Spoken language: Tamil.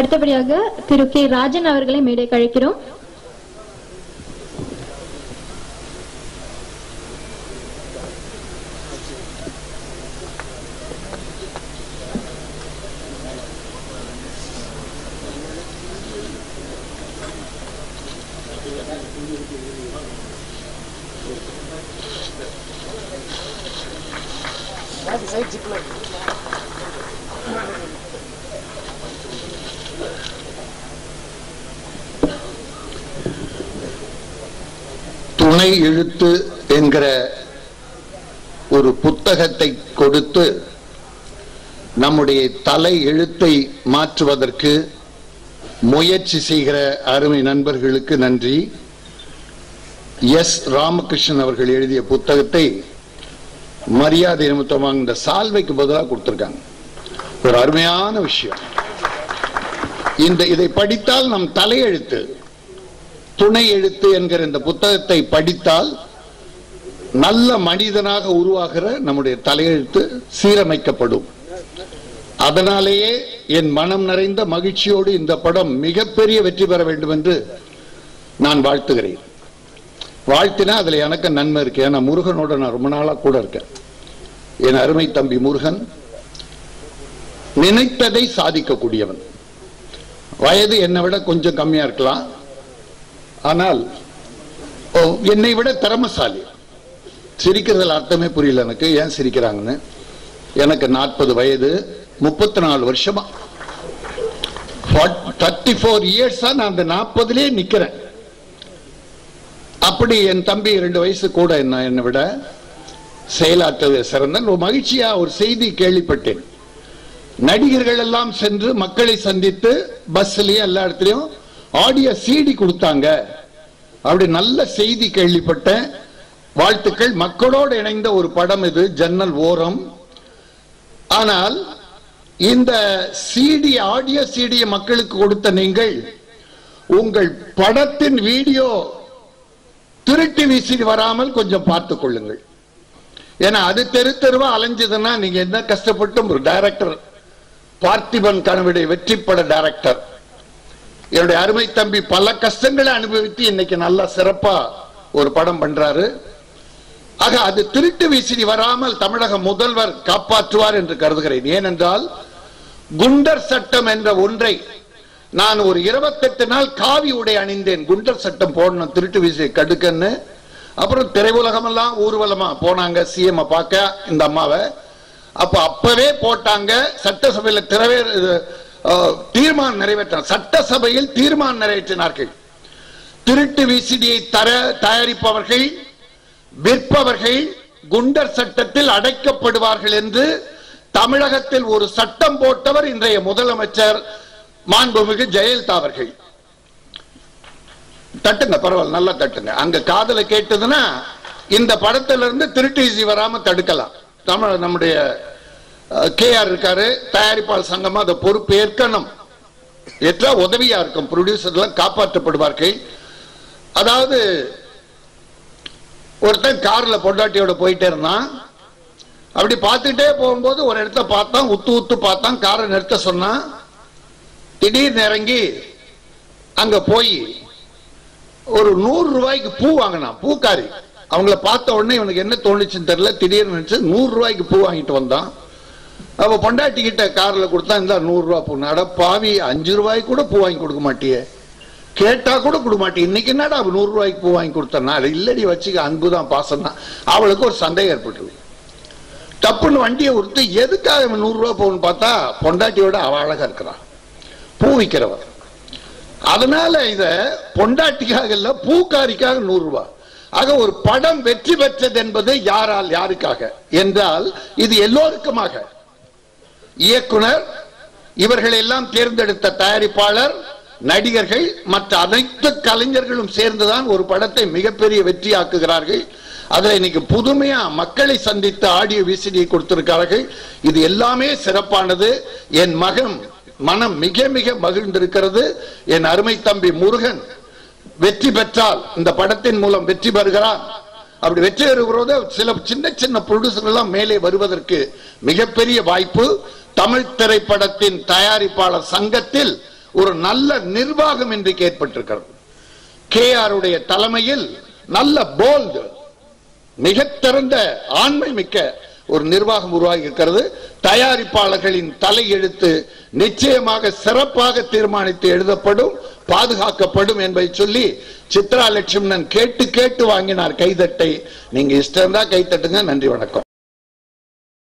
அடுத்தபடியாக திரு கே ராஜன் அவர்களை மேடைக்கு அழைக்கிறோம் துணை எழுத்து என்கிற ஒரு புத்தகத்தை கொடுத்து நம்முடைய தலை எழுத்தை மாற்றுவதற்கு முயற்சி செய்கிற அருமை நண்பர்களுக்கு நன்றி எஸ் ராமகிருஷ்ணன் அவர்கள் எழுதிய புத்தகத்தை மரியாதை நிமித்தமாக இந்த சால்வைக்கு பதிலாக கொடுத்திருக்காங்க ஒரு அருமையான விஷயம் இந்த இதை படித்தால் நம் தலையெழுத்து துணை எழுத்து என்கிற இந்த புத்தகத்தை படித்தால் நல்ல மனிதனாக உருவாகிற நம்முடைய தலையெழுத்து சீரமைக்கப்படும் அதனாலேயே என் மனம் நிறைந்த மகிழ்ச்சியோடு இந்த படம் மிகப்பெரிய வெற்றி பெற வேண்டும் என்று நான் வாழ்த்துகிறேன் வாழ்த்தினா அதுல எனக்கு நன்மை இருக்கு ஏன்னா முருகனோட நான் ரொம்ப நாளா கூட இருக்கேன் என் அருமை தம்பி முருகன் நினைத்ததை சாதிக்கக்கூடியவன் வயது என்னை விட கொஞ்சம் கம்மியா இருக்கலாம் ஆனால் ஓ, என்னை விட திறமசாலி சிரிக்கிறதுல அர்த்தமே புரியல எனக்கு ஏன் சிரிக்கிறாங்கன்னு எனக்கு நாற்பது வயது முப்பத்தி நாலு வருஷமா தேர்ட்டி ஃபோர் இயர்ஸா நான் அந்த நாற்பதுலயே நிக்கிறேன் அப்படி என் தம்பி ரெண்டு வயசு கூட என்ன என்னை விட செயலாற்றுவது சிறந்த ஒரு மகிழ்ச்சியா ஒரு செய்தி கேள்விப்பட்டேன் நடிகர்கள் எல்லாம் சென்று மக்களை சந்தித்து பஸ்லயும் எல்லா இடத்துலயும் ஆடியோ சிடி கொடுத்தாங்க அப்படி நல்ல செய்தி கேள்விப்பட்டேன் வாழ்த்துக்கள் மக்களோடு இணைந்த ஒரு படம் இது ஜன்னல் ஓரம் ஆனால் இந்த சிடி ஆடியோ சிடி மக்களுக்கு கொடுத்த நீங்கள் உங்கள் படத்தின் வீடியோ திருட்டு வீசி வராமல் கொஞ்சம் பார்த்துக் கொள்ளுங்கள் ஏன்னா அது தெரு தெருவா அலைஞ்சதுன்னா நீங்க என்ன கஷ்டப்பட்டும் ஒரு டைரக்டர் பார்த்திபன் கனவுடைய வெற்றி பட டைரக்டர் என்னுடைய அருமை தம்பி பல கஷ்டங்களை அனுபவித்து இன்னைக்கு நல்லா சிறப்பா ஒரு படம் பண்றாரு ஆக அது திருட்டு விசிறி வராமல் தமிழக முதல்வர் காப்பாற்றுவார் என்று கருதுகிறேன் ஏனென்றால் குண்டர் சட்டம் என்ற ஒன்றை நான் ஒரு இருபத்தெட்டு நாள் காவி உடை அணிந்தேன் குண்டர் சட்டம் போடணும் திருட்டு விசிறி கடுக்கன்னு அப்புறம் திரையுலகமெல்லாம் ஊர்வலமா போனாங்க சிஎம் பார்க்க இந்த அம்மாவை அப்ப அப்பவே போட்டாங்க சட்டசபையில திறவே அஹ், தீர்மானம் நிறைவேற்ற சட்டசபையில் தீர்மானம் நிறைவேற்றினார்கள் திருட்டு விசிடியை தர தயாரிப்பவர்கள் விற்பவர்கள் குண்டர் சட்டத்தில் அடைக்கப்படுவார்கள் என்று தமிழகத்தில் ஒரு சட்டம் போட்டவர் இன்றைய முதலமைச்சர் மாண்புமிகு ஜெயலலிதா அவர்கள் தட்டுங்க பரவாயில்ல நல்லா தட்டுங்க அங்க காதல கேட்டதுன்னா இந்த படத்துல இருந்து திருட்டு இசி வராம தடுக்கலாம் தமிழ் நம்முடைய கே ஆர் இருக்காரு தயாரிப்பாளர் சங்கமா அதை பொறுப்பு ஏற்கணும் ஏற்றா உதவியா இருக்கும் ப்ரொடியூசர்லாம் காப்பாற்றப்படுவார்கள் அதாவது ஒருத்தன் கார்ல பொண்டாட்டியோட போயிட்டே இருந்தான் அப்படி பார்த்துட்டே போகும்போது ஒரு இடத்த பார்த்தான் உத்து உத்து பார்த்தான் காரை நிறுத்த சொன்னான் திடீர்னு இறங்கி அங்க போய் ஒரு நூறு ரூபாய்க்கு பூ வாங்கினான் பூக்காரி அவங்கள பார்த்த உடனே இவனுக்கு என்ன தோணுச்சுன்னு தெரியல திடீர்னு நினைச்சு நூறு ரூபாய்க்கு பூ வாங்கிட்டு வந்தான் அவ பொண்டாட்டி கிட்ட கார்ல கொடுத்தா இந்த நூறு ரூபாய் பூ நட பாவி அஞ்சு ரூபாய்க்கு கூட பூ வாங்கி கொடுக்க மாட்டியே கேட்டா கூட கொடுக்க மாட்டேன் இன்னைக்கு என்னடா அவ நூறு ரூபாய்க்கு பூ வாங்கி கொடுத்தா அது இல்லடி வச்சுக்க அன்பு தான் பாசம் தான் அவளுக்கு ஒரு சந்தேகம் ஏற்பட்டது டப்புன்னு வண்டியை உறுத்து எதுக்காக இவன் நூறு ரூபாய் போகணும்னு பார்த்தா பொண்டாட்டியோட அவ அழகா இருக்கிறான் பூ விற்கிறவர் அதனால இத பொண்டாட்டிக்காக இல்ல பூக்காரிக்காக நூறு ரூபாய் ஆக ஒரு படம் வெற்றி பெற்றது என்பது யாரால் யாருக்காக என்றால் இது எல்லோருக்குமாக இயக்குனர் இவர்கள் எல்லாம் தேர்ந்தெடுத்த தயாரிப்பாளர் நடிகர்கள் மற்ற அனைத்து கலைஞர்களும் சேர்ந்துதான் ஒரு படத்தை மிகப்பெரிய வெற்றியாக்குகிறார்கள் அதுல இன்னைக்கு புதுமையா மக்களை சந்தித்து ஆடியோ விசிடியை கொடுத்திருக்கிறார்கள் இது எல்லாமே சிறப்பானது என் மகன் மனம் மிக மிக மகிழ்ந்திருக்கிறது என் அருமை தம்பி முருகன் வெற்றி பெற்றால் இந்த படத்தின் மூலம் வெற்றி பெறுகிறார் அப்படி வெற்றி பெறுகிறோது சில சின்ன சின்ன ப்ரொடியூசர் எல்லாம் மேலே வருவதற்கு மிகப்பெரிய வாய்ப்பு தமிழ் திரைப்படத்தின் தயாரிப்பாளர் சங்கத்தில் ஒரு நல்ல நிர்வாகம் இன்றைக்கு ஏற்பட்டிருக்கிறது கே உடைய தலைமையில் நல்ல போல்டு மிக திறந்த ஆண்மை மிக்க ஒரு நிர்வாகம் உருவாகி இருக்கிறது தயாரிப்பாளர்களின் தலையெழுத்து நிச்சயமாக சிறப்பாக தீர்மானித்து எழுதப்படும் பாதுகாக்கப்படும் என்பதை சொல்லி சித்ரா லட்சுமணன் கேட்டு கேட்டு வாங்கினார் கைதட்டை நீங்க இஷ்டம் தான் கைத்தட்டுங்க நன்றி வணக்கம்